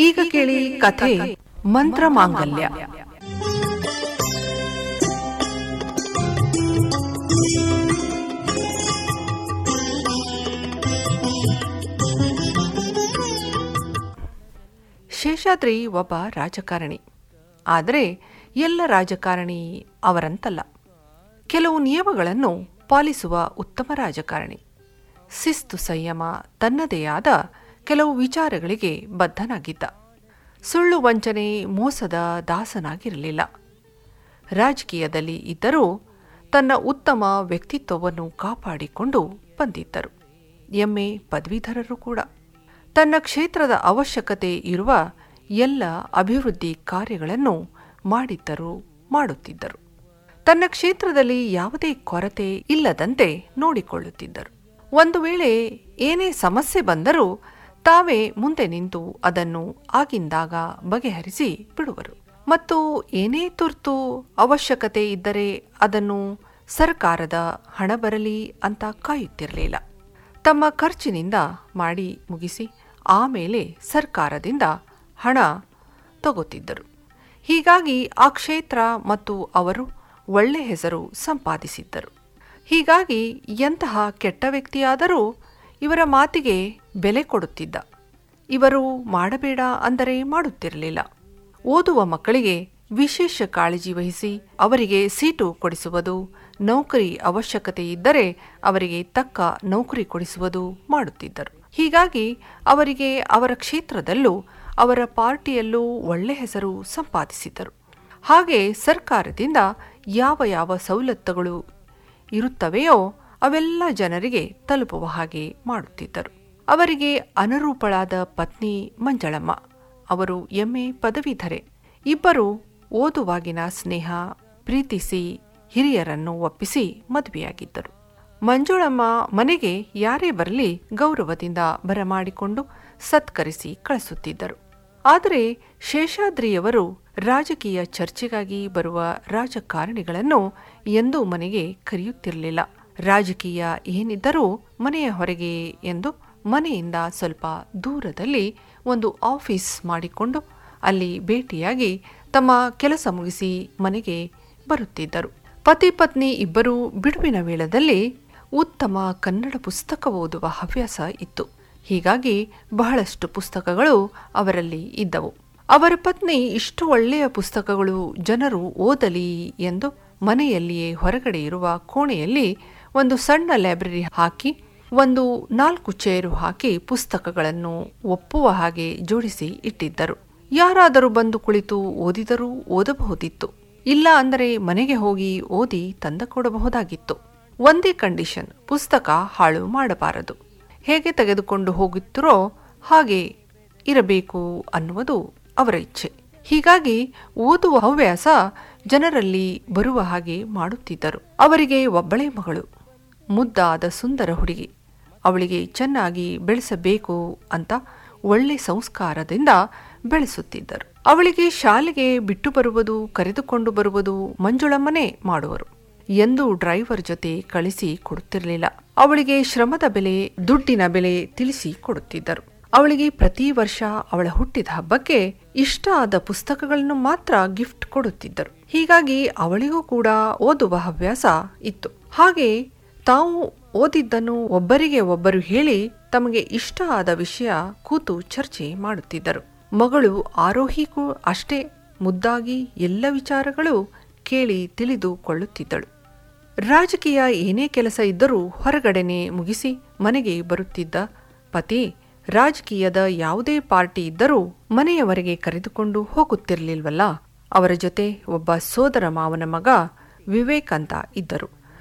ಈಗ ಕೇಳಿ ಕಥೆ ಮಂತ್ರ ಮಾಂಗಲ್ಯ ಶೇಷಾದ್ರಿ ಒಬ್ಬ ರಾಜಕಾರಣಿ ಆದರೆ ಎಲ್ಲ ರಾಜಕಾರಣಿ ಅವರಂತಲ್ಲ ಕೆಲವು ನಿಯಮಗಳನ್ನು ಪಾಲಿಸುವ ಉತ್ತಮ ರಾಜಕಾರಣಿ ಶಿಸ್ತು ಸಂಯಮ ತನ್ನದೇ ಆದ ಕೆಲವು ವಿಚಾರಗಳಿಗೆ ಬದ್ಧನಾಗಿದ್ದ ಸುಳ್ಳು ವಂಚನೆ ಮೋಸದ ದಾಸನಾಗಿರಲಿಲ್ಲ ರಾಜಕೀಯದಲ್ಲಿ ಇದ್ದರೂ ತನ್ನ ಉತ್ತಮ ವ್ಯಕ್ತಿತ್ವವನ್ನು ಕಾಪಾಡಿಕೊಂಡು ಬಂದಿದ್ದರು ಎಂಎ ಪದವೀಧರರು ಕೂಡ ತನ್ನ ಕ್ಷೇತ್ರದ ಅವಶ್ಯಕತೆ ಇರುವ ಎಲ್ಲ ಅಭಿವೃದ್ಧಿ ಕಾರ್ಯಗಳನ್ನು ಮಾಡಿದ್ದರು ಮಾಡುತ್ತಿದ್ದರು ತನ್ನ ಕ್ಷೇತ್ರದಲ್ಲಿ ಯಾವುದೇ ಕೊರತೆ ಇಲ್ಲದಂತೆ ನೋಡಿಕೊಳ್ಳುತ್ತಿದ್ದರು ಒಂದು ವೇಳೆ ಏನೇ ಸಮಸ್ಯೆ ಬಂದರೂ ತಾವೇ ಮುಂದೆ ನಿಂತು ಅದನ್ನು ಆಗಿಂದಾಗ ಬಗೆಹರಿಸಿ ಬಿಡುವರು ಮತ್ತು ಏನೇ ತುರ್ತು ಅವಶ್ಯಕತೆ ಇದ್ದರೆ ಅದನ್ನು ಸರ್ಕಾರದ ಹಣ ಬರಲಿ ಅಂತ ಕಾಯುತ್ತಿರಲಿಲ್ಲ ತಮ್ಮ ಖರ್ಚಿನಿಂದ ಮಾಡಿ ಮುಗಿಸಿ ಆಮೇಲೆ ಸರ್ಕಾರದಿಂದ ಹಣ ತಗೋತಿದ್ದರು ಹೀಗಾಗಿ ಆ ಕ್ಷೇತ್ರ ಮತ್ತು ಅವರು ಒಳ್ಳೆ ಹೆಸರು ಸಂಪಾದಿಸಿದ್ದರು ಹೀಗಾಗಿ ಎಂತಹ ಕೆಟ್ಟ ವ್ಯಕ್ತಿಯಾದರೂ ಇವರ ಮಾತಿಗೆ ಬೆಲೆ ಕೊಡುತ್ತಿದ್ದ ಇವರು ಮಾಡಬೇಡ ಅಂದರೆ ಮಾಡುತ್ತಿರಲಿಲ್ಲ ಓದುವ ಮಕ್ಕಳಿಗೆ ವಿಶೇಷ ಕಾಳಜಿ ವಹಿಸಿ ಅವರಿಗೆ ಸೀಟು ಕೊಡಿಸುವುದು ನೌಕರಿ ಅವಶ್ಯಕತೆ ಇದ್ದರೆ ಅವರಿಗೆ ತಕ್ಕ ನೌಕರಿ ಕೊಡಿಸುವುದು ಮಾಡುತ್ತಿದ್ದರು ಹೀಗಾಗಿ ಅವರಿಗೆ ಅವರ ಕ್ಷೇತ್ರದಲ್ಲೂ ಅವರ ಪಾರ್ಟಿಯಲ್ಲೂ ಒಳ್ಳೆ ಹೆಸರು ಸಂಪಾದಿಸಿದ್ದರು ಹಾಗೆ ಸರ್ಕಾರದಿಂದ ಯಾವ ಯಾವ ಸವಲತ್ತುಗಳು ಇರುತ್ತವೆಯೋ ಅವೆಲ್ಲ ಜನರಿಗೆ ತಲುಪುವ ಹಾಗೆ ಮಾಡುತ್ತಿದ್ದರು ಅವರಿಗೆ ಅನರೂಪಳಾದ ಪತ್ನಿ ಮಂಜಳಮ್ಮ ಅವರು ಎಂಎ ಪದವೀಧರೆ ಇಬ್ಬರು ಓದುವಾಗಿನ ಸ್ನೇಹ ಪ್ರೀತಿಸಿ ಹಿರಿಯರನ್ನು ಒಪ್ಪಿಸಿ ಮದುವೆಯಾಗಿದ್ದರು ಮಂಜುಳಮ್ಮ ಮನೆಗೆ ಯಾರೇ ಬರಲಿ ಗೌರವದಿಂದ ಬರಮಾಡಿಕೊಂಡು ಸತ್ಕರಿಸಿ ಕಳಿಸುತ್ತಿದ್ದರು ಆದರೆ ಶೇಷಾದ್ರಿಯವರು ರಾಜಕೀಯ ಚರ್ಚೆಗಾಗಿ ಬರುವ ರಾಜಕಾರಣಿಗಳನ್ನು ಎಂದೂ ಮನೆಗೆ ಕರೆಯುತ್ತಿರಲಿಲ್ಲ ರಾಜಕೀಯ ಏನಿದ್ದರೂ ಮನೆಯ ಹೊರಗೆ ಎಂದು ಮನೆಯಿಂದ ಸ್ವಲ್ಪ ದೂರದಲ್ಲಿ ಒಂದು ಆಫೀಸ್ ಮಾಡಿಕೊಂಡು ಅಲ್ಲಿ ಭೇಟಿಯಾಗಿ ತಮ್ಮ ಕೆಲಸ ಮುಗಿಸಿ ಮನೆಗೆ ಬರುತ್ತಿದ್ದರು ಪತಿ ಪತ್ನಿ ಇಬ್ಬರೂ ಬಿಡುವಿನ ವೇಳದಲ್ಲಿ ಉತ್ತಮ ಕನ್ನಡ ಪುಸ್ತಕ ಓದುವ ಹವ್ಯಾಸ ಇತ್ತು ಹೀಗಾಗಿ ಬಹಳಷ್ಟು ಪುಸ್ತಕಗಳು ಅವರಲ್ಲಿ ಇದ್ದವು ಅವರ ಪತ್ನಿ ಇಷ್ಟು ಒಳ್ಳೆಯ ಪುಸ್ತಕಗಳು ಜನರು ಓದಲಿ ಎಂದು ಮನೆಯಲ್ಲಿಯೇ ಹೊರಗಡೆ ಇರುವ ಕೋಣೆಯಲ್ಲಿ ಒಂದು ಸಣ್ಣ ಲೈಬ್ರರಿ ಹಾಕಿ ಒಂದು ನಾಲ್ಕು ಚೇರು ಹಾಕಿ ಪುಸ್ತಕಗಳನ್ನು ಒಪ್ಪುವ ಹಾಗೆ ಜೋಡಿಸಿ ಇಟ್ಟಿದ್ದರು ಯಾರಾದರೂ ಬಂದು ಕುಳಿತು ಓದಿದರೂ ಓದಬಹುದಿತ್ತು ಇಲ್ಲ ಅಂದರೆ ಮನೆಗೆ ಹೋಗಿ ಓದಿ ತಂದ ಕೊಡಬಹುದಾಗಿತ್ತು ಒಂದೇ ಕಂಡೀಷನ್ ಪುಸ್ತಕ ಹಾಳು ಮಾಡಬಾರದು ಹೇಗೆ ತೆಗೆದುಕೊಂಡು ಹೋಗುತ್ತಿರೋ ಹಾಗೆ ಇರಬೇಕು ಅನ್ನುವುದು ಅವರ ಇಚ್ಛೆ ಹೀಗಾಗಿ ಓದುವ ಹವ್ಯಾಸ ಜನರಲ್ಲಿ ಬರುವ ಹಾಗೆ ಮಾಡುತ್ತಿದ್ದರು ಅವರಿಗೆ ಒಬ್ಬಳೇ ಮಗಳು ಮುದ್ದಾದ ಸುಂದರ ಹುಡುಗಿ ಅವಳಿಗೆ ಚೆನ್ನಾಗಿ ಬೆಳೆಸಬೇಕು ಅಂತ ಒಳ್ಳೆ ಸಂಸ್ಕಾರದಿಂದ ಬೆಳೆಸುತ್ತಿದ್ದರು ಅವಳಿಗೆ ಶಾಲೆಗೆ ಬಿಟ್ಟು ಬರುವುದು ಕರೆದುಕೊಂಡು ಬರುವುದು ಮಂಜುಳಮ್ಮನೇ ಮಾಡುವರು ಎಂದು ಡ್ರೈವರ್ ಜೊತೆ ಕಳಿಸಿ ಕೊಡುತ್ತಿರಲಿಲ್ಲ ಅವಳಿಗೆ ಶ್ರಮದ ಬೆಲೆ ದುಡ್ಡಿನ ಬೆಲೆ ತಿಳಿಸಿ ಕೊಡುತ್ತಿದ್ದರು ಅವಳಿಗೆ ಪ್ರತಿ ವರ್ಷ ಅವಳ ಹುಟ್ಟಿದ ಹಬ್ಬಕ್ಕೆ ಇಷ್ಟ ಆದ ಪುಸ್ತಕಗಳನ್ನು ಮಾತ್ರ ಗಿಫ್ಟ್ ಕೊಡುತ್ತಿದ್ದರು ಹೀಗಾಗಿ ಅವಳಿಗೂ ಕೂಡ ಓದುವ ಹವ್ಯಾಸ ಇತ್ತು ಹಾಗೆ ತಾವು ಓದಿದ್ದನ್ನು ಒಬ್ಬರಿಗೆ ಒಬ್ಬರು ಹೇಳಿ ತಮಗೆ ಇಷ್ಟ ಆದ ವಿಷಯ ಕೂತು ಚರ್ಚೆ ಮಾಡುತ್ತಿದ್ದರು ಮಗಳು ಆರೋಹಿಗೂ ಅಷ್ಟೇ ಮುದ್ದಾಗಿ ಎಲ್ಲ ವಿಚಾರಗಳು ಕೇಳಿ ತಿಳಿದುಕೊಳ್ಳುತ್ತಿದ್ದಳು ರಾಜಕೀಯ ಏನೇ ಕೆಲಸ ಇದ್ದರೂ ಹೊರಗಡೆನೆ ಮುಗಿಸಿ ಮನೆಗೆ ಬರುತ್ತಿದ್ದ ಪತಿ ರಾಜಕೀಯದ ಯಾವುದೇ ಪಾರ್ಟಿ ಇದ್ದರೂ ಮನೆಯವರೆಗೆ ಕರೆದುಕೊಂಡು ಹೋಗುತ್ತಿರಲಿಲ್ವಲ್ಲ ಅವರ ಜೊತೆ ಒಬ್ಬ ಸೋದರ ಮಾವನ ಮಗ ವಿವೇಕ್ ಅಂತ ಇದ್ದರು